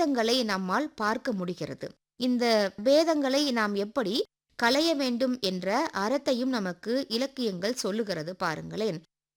பேதங்களை நம்மால் பார்க்க முடிகிறது இந்த பேதங்களை நாம் எப்படி களைய வேண்டும் என்ற அறத்தையும் நமக்கு இலக்கியங்கள் சொல்லுகிறது பாருங்களேன்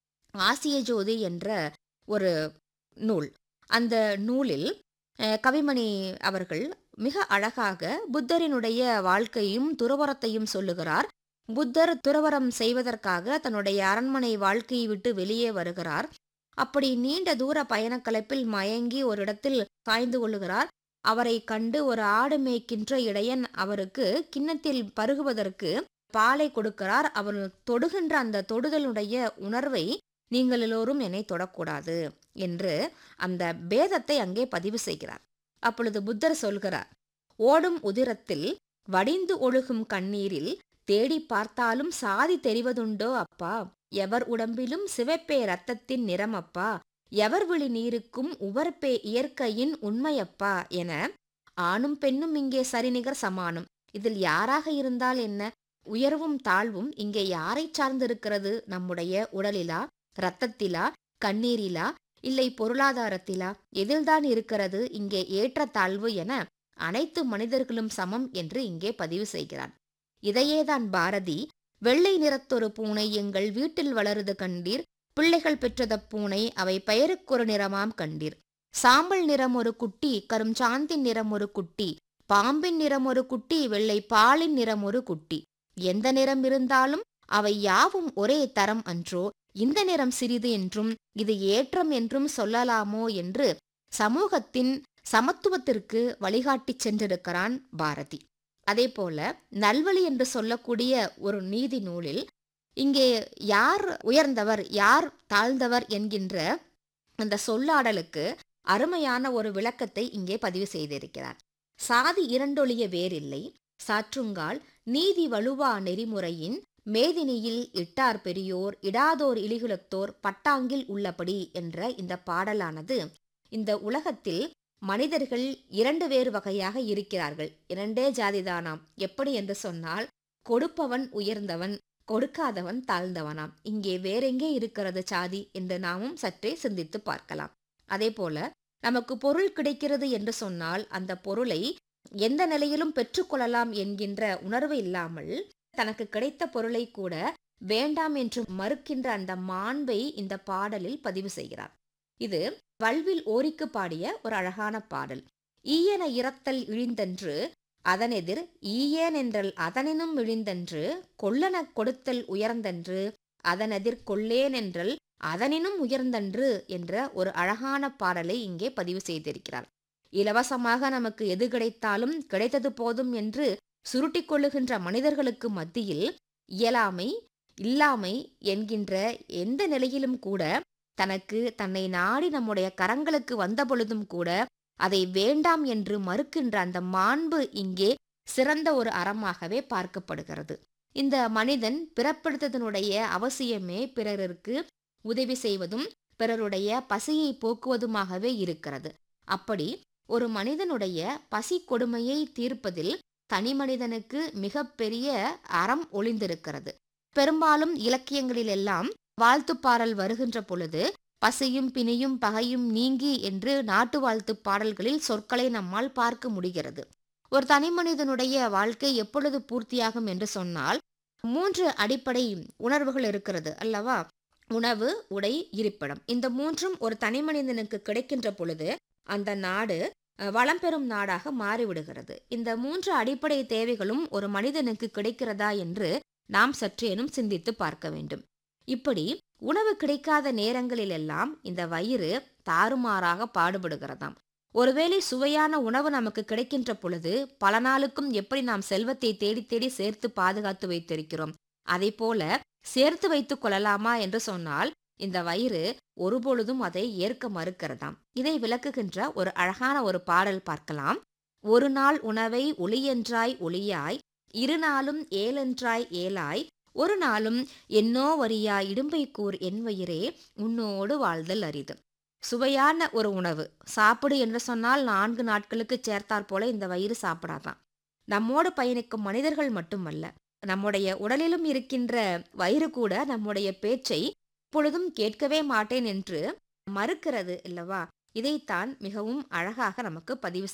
ஆசிய ஜோதி என்ற ஒரு நூல் அந்த நூலில் அஹ், கவிமணி அவர்கள் மிக அழகாக புத்தரினுடைய வாழ்க்கையும் துறவரத்தையும் சொல்லுகிறார் புத்தர் துறவரம் செய்வதற்காக தன்னுடைய அரண்மனை வாழ்க்கையை விட்டு வெளியே வருகிறார் அப்படி நீண்ட தூர பயணக்கலைப்பில் மயங்கி ஒரு இடத்தில் சாய்ந்து கொள்ளுகிறார் அவரை கண்டு ஒரு ஆடு மேய்க்கின்ற இடையன் அவருக்கு கிண்ணத்தில் பருகுவதற்கு பாலை கொடுக்கிறார் அவர் தொடுகின்ற அந்த தொடுதலுடைய உணர்வை நீங்கள் எல்லோரும் என்னை தொடக்கூடாது என்று அந்த பேதத்தை அங்கே பதிவு செய்கிறார் அப்பொழுது புத்தர் சொல்கிறார் ஓடும் உதிரத்தில் வடிந்து ஒழுகும் கண்ணீரில் தேடி பார்த்தாலும் சாதி தெரிவதுண்டோ அப்பா எவர் உடம்பிலும் சிவப்பே ரத்தத்தின் நிறம் அப்பா எவர் விழி நீருக்கும் உவர்ப்பே இயற்கையின் உண்மையப்பா என ஆணும் பெண்ணும் இங்கே சரிநிகர் சமானம் இதில் யாராக இருந்தால் என்ன உயர்வும் தாழ்வும் இங்கே யாரைச் சார்ந்திருக்கிறது நம்முடைய உடலிலா இரத்தத்திலா கண்ணீரிலா இல்லை பொருளாதாரத்திலா எதில்தான் இருக்கிறது இங்கே ஏற்றத்தாழ்வு என அனைத்து மனிதர்களும் சமம் என்று இங்கே பதிவு செய்கிறார் இதையேதான் பாரதி வெள்ளை நிறத்தொரு பூனை எங்கள் வீட்டில் வளருது கண்டீர் பிள்ளைகள் பெற்றத பூனை அவை பெயருக்கொரு நிறமாம் கண்டீர் சாம்பல் நிறம் ஒரு குட்டி கரும் சாந்தின் நிறம் ஒரு குட்டி பாம்பின் நிறம் ஒரு குட்டி வெள்ளை பாலின் நிறம் ஒரு குட்டி எந்த நிறம் இருந்தாலும் அவை யாவும் ஒரே தரம் அன்றோ இந்த நிறம் சிறிது என்றும் இது ஏற்றம் என்றும் சொல்லலாமோ என்று சமூகத்தின் சமத்துவத்திற்கு வழிகாட்டிச் சென்றிருக்கிறான் பாரதி அதே போல நல்வழி என்று சொல்லக்கூடிய ஒரு நீதி நூலில் இங்கே யார் உயர்ந்தவர் யார் தாழ்ந்தவர் என்கின்ற அந்த சொல்லாடலுக்கு அருமையான ஒரு விளக்கத்தை இங்கே பதிவு செய்திருக்கிறார் சாதி இரண்டொழிய வேறில்லை சாற்றுங்கால் நீதி வலுவா நெறிமுறையின் மேதினியில் இட்டார் பெரியோர் இடாதோர் இலிகுலத்தோர் பட்டாங்கில் உள்ளபடி என்ற இந்த பாடலானது இந்த உலகத்தில் மனிதர்கள் இரண்டு வேறு வகையாக இருக்கிறார்கள் இரண்டே ஜாதிதானாம் எப்படி என்று சொன்னால் கொடுப்பவன் உயர்ந்தவன் கொடுக்காதவன் தாழ்ந்தவனாம் இங்கே வேறெங்கே இருக்கிறது சாதி என்று நாமும் சற்றே சிந்தித்து பார்க்கலாம் அதே போல நமக்கு பொருள் கிடைக்கிறது என்று சொன்னால் அந்த பொருளை எந்த நிலையிலும் பெற்றுக்கொள்ளலாம் என்கின்ற உணர்வு இல்லாமல் தனக்கு கிடைத்த பொருளை கூட வேண்டாம் என்று மறுக்கின்ற அந்த மாண்பை இந்த பாடலில் பதிவு செய்கிறார் இது வல்வில் ஓரிக்கு பாடிய ஒரு அழகான பாடல் ஈயன இரத்தல் இழிந்தன்று அதனெதிர் ஈயேன் என்றல் அதனினும் இழிந்தன்று கொல்லனக் கொடுத்தல் உயர்ந்தன்று அதனெதிர் கொள்ளேன் என்றல் அதனினும் உயர்ந்தன்று என்ற ஒரு அழகான பாடலை இங்கே பதிவு செய்திருக்கிறார் இலவசமாக நமக்கு எது கிடைத்தாலும் கிடைத்தது போதும் என்று சுருட்டிக் கொள்ளுகின்ற மனிதர்களுக்கு மத்தியில் இயலாமை இல்லாமை என்கின்ற எந்த நிலையிலும் கூட தனக்கு தன்னை நாடி நம்முடைய கரங்களுக்கு வந்த பொழுதும் கூட அதை வேண்டாம் என்று மறுக்கின்ற அந்த மாண்பு இங்கே சிறந்த ஒரு அறமாகவே பார்க்கப்படுகிறது இந்த மனிதன் பிறப்பெடுத்ததனுடைய அவசியமே பிறருக்கு உதவி செய்வதும் பிறருடைய பசியை போக்குவதுமாகவே இருக்கிறது அப்படி ஒரு மனிதனுடைய பசி கொடுமையை தீர்ப்பதில் தனி மனிதனுக்கு மிகப்பெரிய அறம் ஒளிந்திருக்கிறது பெரும்பாலும் இலக்கியங்களிலெல்லாம் வாழ்த்துப்பாடல் வருகின்ற பொழுது பசியும் பிணியும் பகையும் நீங்கி என்று நாட்டு வாழ்த்து பாடல்களில் சொற்களை நம்மால் பார்க்க முடிகிறது ஒரு தனி மனிதனுடைய வாழ்க்கை எப்பொழுது பூர்த்தியாகும் என்று சொன்னால் மூன்று அடிப்படை உணர்வுகள் இருக்கிறது அல்லவா உணவு உடை இருப்பிடம் இந்த மூன்றும் ஒரு தனி மனிதனுக்கு கிடைக்கின்ற பொழுது அந்த நாடு அஹ், வளம் பெறும் நாடாக மாறிவிடுகிறது இந்த மூன்று அடிப்படை தேவைகளும் ஒரு மனிதனுக்கு கிடைக்கிறதா என்று நாம் சற்றேனும் சிந்தித்து பார்க்க வேண்டும் இப்படி உணவு கிடைக்காத நேரங்களிலெல்லாம் இந்த வயிறு தாறுமாறாக பாடுபடுகிறதாம் ஒருவேளை சுவையான உணவு நமக்கு கிடைக்கின்ற பொழுது பல நாளுக்கும் எப்படி நாம் செல்வத்தை தேடி தேடி சேர்த்து பாதுகாத்து வைத்திருக்கிறோம் அதை போல சேர்த்து வைத்துக் கொள்ளலாமா என்று சொன்னால் இந்த வயிறு ஒருபொழுதும் அதை ஏற்க மறுக்கிறதாம் இதை விளக்குகின்ற ஒரு அழகான ஒரு பாடல் பார்க்கலாம் ஒரு நாள் உணவை ஒளியென்றாய் ஒளியாய் இரு நாளும் ஏலென்றாய் ஏலாய் ஒரு நாளும் என்னோ வரியா இடும்பை கூர் என் வயிறே உன்னோடு வாழ்தல் அரிது சுவையான ஒரு உணவு சாப்பிடு என்று சொன்னால் நான்கு நாட்களுக்கு சேர்த்தாற் போல இந்த வயிறு சாப்பிடாதான் நம்மோடு பயணிக்கும் மனிதர்கள் மட்டுமல்ல நம்முடைய உடலிலும் இருக்கின்ற வயிறு கூட நம்முடைய பேச்சை இப்பொழுதும் கேட்கவே மாட்டேன் என்று மறுக்கிறது அல்லவா இதைத்தான் மிகவும் அழகாக நமக்கு பதிவு